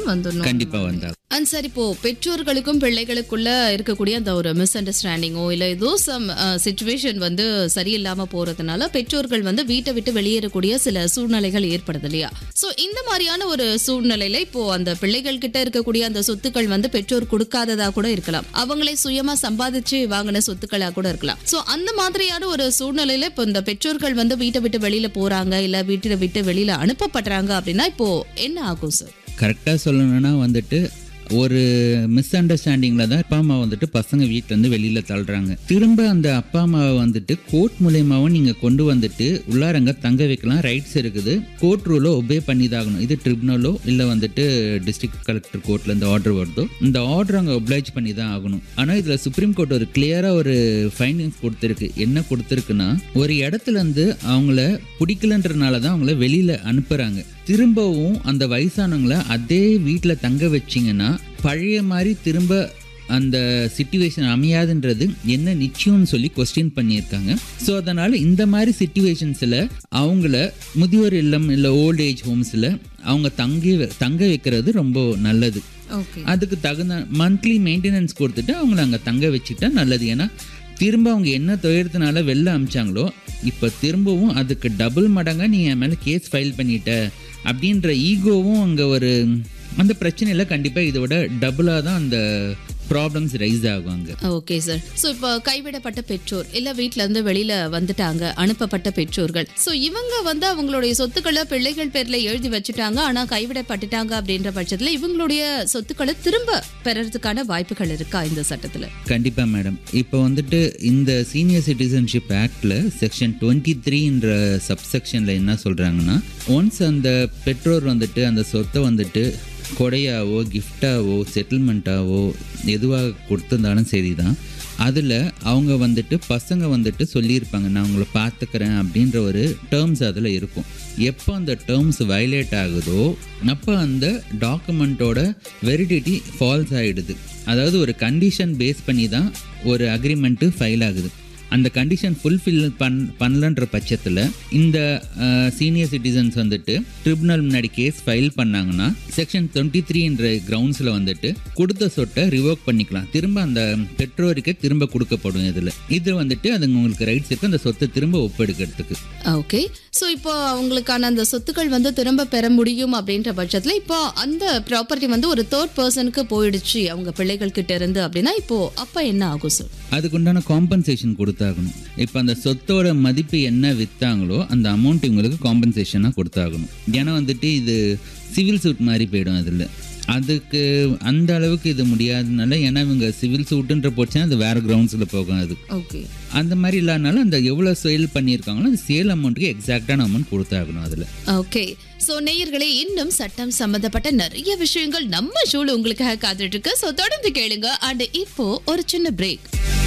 understanding வந்துடணும் கண்டிப்பா வந்தாகும் and sir இப்போ பெற்றோர்களுக்கும் பிள்ளைகளுக்குள்ள இருக்கக்கூடிய அந்த ஒரு மிஸ் அண்டர்ஸ்டாண்டிங்கோ இல்ல ஏதோ சம் சுச்சுவேஷன் வந்து சரியில்லாம போறதுனால பெற்றோர்கள் வந்து வீட்டை விட்டு வெளியேறக்கூடிய சில சூழ்நிலைகள் ஏற்படுது இல்லையா சோ இந்த மாதிரியான ஒரு சூழ்நிலையில இப்போ அந்த பிள்ளைகள் கிட்ட இருக்கக்கூடிய அந்த சொத்துக்கள் வந்து பெற்றோர் கொடுக்காததா கூட இருக்கலாம் அவங்களே சுயமா சம்பாதிச்சு வாங்கின சொத்துக்களா கூட இருக்கலாம் சோ அந்த மாதிரியான ஒரு சூழ்நிலையில இப்போ இந்த பெற்றோர்கள் வந்து வீட்டை விட்டு வெளியில போறாங்க இல்ல வீட்டை விட்டு வெளியில அனுப்பப்படுறாங்க அப்படின்னா இப்போ என்ன ஆகும் சார் கரெக்டாக சொல்லணும்னா வந்துட்டு ஒரு மிஸ் அண்டர்ஸ்டாண்டிங்கில் தான் அப்பா அம்மா வந்துட்டு பசங்க வீட்டிலேருந்து வெளியில் தள்ளுறாங்க திரும்ப அந்த அப்பா அம்மாவை வந்துட்டு கோர்ட் மூலயமாவும் நீங்கள் கொண்டு வந்துட்டு உள்ளாரங்க தங்க வைக்கலாம் ரைட்ஸ் இருக்குது கோர்ட் ரூலோ ஒபே பண்ணி தான் ஆகணும் இது ட்ரிபுனலோ இல்லை வந்துட்டு டிஸ்ட்ரிக்ட் கலெக்டர் கோர்ட்டில் இந்த ஆர்டர் வருதோ இந்த ஆர்டர் அங்கே ஒப்ளைச் பண்ணி தான் ஆகணும் ஆனால் இதில் சுப்ரீம் கோர்ட் ஒரு கிளியராக ஒரு ஃபைண்டிங்ஸ் கொடுத்துருக்கு என்ன கொடுத்துருக்குன்னா ஒரு இடத்துல இருந்து அவங்கள பிடிக்கலன்றனால தான் அவங்கள வெளியில் அனுப்புகிறாங்க திரும்பவும் அந்த வயசானவங்கள அதே வீட்டில் தங்க வச்சிங்கன்னா பழைய மாதிரி திரும்ப அந்த சுச்சுவேஷன் அமையாதுன்றது என்ன நிச்சயம்னு சொல்லி கொஸ்டின் பண்ணியிருக்காங்க ஸோ அதனால் இந்த மாதிரி சுச்சுவேஷன்ஸில் அவங்கள முதியோர் இல்லம் இல்லை ஓல்ட் ஏஜ் ஹோம்ஸில் அவங்க தங்கி வ- தங்க வைக்கிறது ரொம்ப நல்லது ஓகே அதுக்கு தகுந்த மந்த்லி மெயின்டெனன்ஸ் கொடுத்துட்டு அவங்கள அங்கே தங்க வச்சுட்டா நல்லது ஏன்னா திரும்ப அவங்க என்ன துயரத்தினால வெளில அமிச்சாங்களோ இப்போ திரும்பவும் அதுக்கு டபுள் மடங்கா நீ என் மேலே கேஸ் ஃபைல் பண்ணிட்ட அப்படின்ற ஈகோவும் அங்கே ஒரு அந்த பிரச்சனையில் கண்டிப்பாக இதோட டபுளாக தான் அந்த ப்ராப்ளம்ஸ் ரைஸ் ஆகும் அங்கே ஓகே சார் ஸோ இப்போ கைவிடப்பட்ட பெற்றோர் இல்ல வீட்ல இருந்து வெளியில வந்துட்டாங்க அனுப்பப்பட்ட பெற்றோர்கள் ஸோ இவங்க வந்து அவங்களுடைய சொத்துக்களை பிள்ளைகள் பேர்ல எழுதி வச்சுட்டாங்க ஆனா கைவிடப்பட்டுட்டாங்க அப்படின்ற பட்சத்துல இவங்களுடைய சொத்துக்களை திரும்ப பெறறதுக்கான வாய்ப்புகள் இருக்கா இந்த சட்டத்துல கண்டிப்பாக மேடம் இப்போ வந்துட்டு இந்த சீனியர் சிட்டிசன்ஷிப் ஆக்டில் செக்ஷன் டுவெண்ட்டி த்ரீன்ற சப்செக்ஷனில் என்ன சொல்கிறாங்கன்னா ஒன்ஸ் அந்த பெற்றோர் வந்துட்டு அந்த சொத்தை வந்துட்டு கொடையாவோ கிஃப்டாவோ செட்டில்மெண்ட்டாவோ எதுவாக கொடுத்திருந்தாலும் சரி தான் அதில் அவங்க வந்துட்டு பசங்க வந்துட்டு சொல்லியிருப்பாங்க நான் உங்களை பார்த்துக்கிறேன் அப்படின்ற ஒரு டேர்ம்ஸ் அதில் இருக்கும் எப்போ அந்த டேர்ம்ஸ் வயலேட் ஆகுதோ அப்போ அந்த டாக்குமெண்ட்டோட வெரிடிட்டி ஃபால்ஸ் ஆகிடுது அதாவது ஒரு கண்டிஷன் பேஸ் பண்ணி தான் ஒரு அக்ரிமெண்ட்டு ஃபைல் ஆகுது அந்த கண்டிஷன் ஃபுல்ஃபில் பண் பண்ணலன்ற பட்சத்தில் இந்த சீனியர் சிட்டிசன்ஸ் வந்துட்டு ட்ரிபுனல் முன்னாடி கேஸ் ஃபைல் பண்ணாங்கன்னா செக்ஷன் டுவெண்ட்டி த்ரீன்ற கிரவுண்ட்ஸில் வந்துட்டு கொடுத்த சொட்டை ரிவோக் பண்ணிக்கலாம் திரும்ப அந்த பெற்றோருக்கு திரும்ப கொடுக்கப்படும் இதில் இது வந்துட்டு அது உங்களுக்கு ரைட்ஸ் இருக்குது அந்த சொத்தை திரும்ப ஒப்பெடுக்கிறதுக்கு ஓகே ஸோ இப்போ அவங்களுக்கான அந்த சொத்துக்கள் வந்து திரும்ப பெற முடியும் அப்படின்ற பட்சத்துல இப்போ அந்த ப்ராப்பர்ட்டி வந்து ஒரு தேர்ட் பர்சனுக்கு போயிடுச்சு அவங்க பிள்ளைகள் கிட்ட இருந்து அப்படின்னா இப்போ அப்ப என்ன ஆகும் சார் அதுக்குண்டான காம்பன்சேஷன் கொடுத்தாகணும் இப்போ அந்த சொத்தோட மதிப்பு என்ன விற்றாங்களோ அந்த அமௌண்ட் இவங்களுக்கு காம்பன்சேஷனாக கொடுத்தாகணும் ஏன்னா வந்துட்டு இது சிவில் சூட் மாதிரி போயிடும் அதில் அதுக்கு அந்த அளவுக்கு இது முடியாதனால ஏன்னா இவங்க சிவில் சூட்டுன்ற போச்சுன்னா அது வேறு கிரவுண்ட்ஸில் போகும் அது ஓகே அந்த மாதிரி இல்லாதனால அந்த எவ்வளோ சேல் பண்ணியிருக்காங்களோ அந்த சேல் அமௌண்ட்டுக்கு எக்ஸாக்டான அமௌண்ட் கொடுத்தாகணும் அதில் ஓகே சோ நேயர்களே இன்னும் சட்டம் சம்பந்தப்பட்ட நிறைய விஷயங்கள் நம்ம ஷோல உங்களுக்காக காத்துட்டு இருக்கு சோ தொடர்ந்து கேளுங்க அண்ட் இப்போ ஒரு சின்ன பிரேக்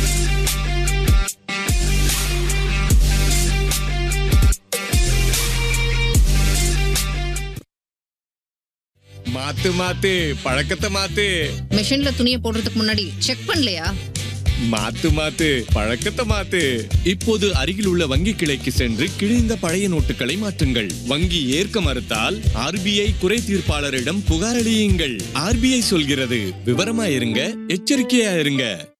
மாத்து மாத்து பழக்கத்தை மாத்து மிஷின்ல துணியை போடுறதுக்கு முன்னாடி செக் பண்ணலையா மாத்து மாத்து பழக்கத்தை மாத்து இப்போது அருகில் உள்ள வங்கி கிளைக்கு சென்று கிழிந்த பழைய நோட்டுகளை மாற்றுங்கள் வங்கி ஏற்க மறுத்தால் ஆர்பிஐ குறை தீர்ப்பாளரிடம் புகாரளியுங்கள் ஆர்பிஐ சொல்கிறது விவரமா இருங்க எச்சரிக்கையா இருங்க